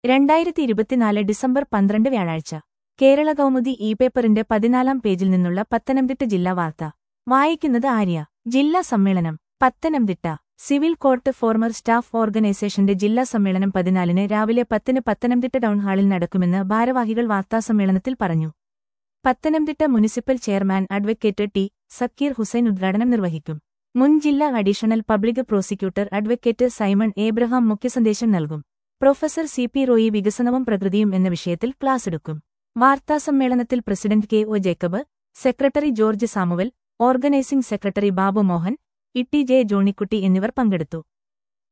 രണ്ടായിരത്തി ഇരുപത്തിനാല് ഡിസംബർ പന്ത്രണ്ട് വ്യാഴാഴ്ച കേരള കൗമുദി ഇ പേപ്പറിന്റെ പതിനാലാം പേജിൽ നിന്നുള്ള പത്തനംതിട്ട ജില്ലാ വാർത്ത വായിക്കുന്നത് ആര്യ ജില്ലാ സമ്മേളനം Pathanamthitta civil court former staff ഓർഗനൈസേഷന്റെ ജില്ലാ സമ്മേളനം പതിനാലിന് രാവിലെ പത്തിന് പത്തനംതിട്ട ടൗൺ ഹാളിൽ നടക്കുമെന്ന് ഭാരവാഹികൾ വാർത്താസമ്മേളനത്തിൽ പറഞ്ഞു Pathanamthitta municipal chairman advocate T Zakir Hussain ഉദ്ഘാടനം നിർവഹിക്കും മുൻ ജില്ലാ additional public prosecutor advocate Simon Abraham മുഖ്യസന്ദേശം നൽകും പ്രൊഫസർ സി പി റോയി വികസനവും പ്രകൃതിയും എന്ന വിഷയത്തിൽ ക്ലാസ് എടുക്കും വാർത്താസമ്മേളനത്തിൽ president K O Jacob secretary George Samuel organising secretary Babu Mohan Itty J Johnykutty എന്നിവർ പങ്കെടുത്തു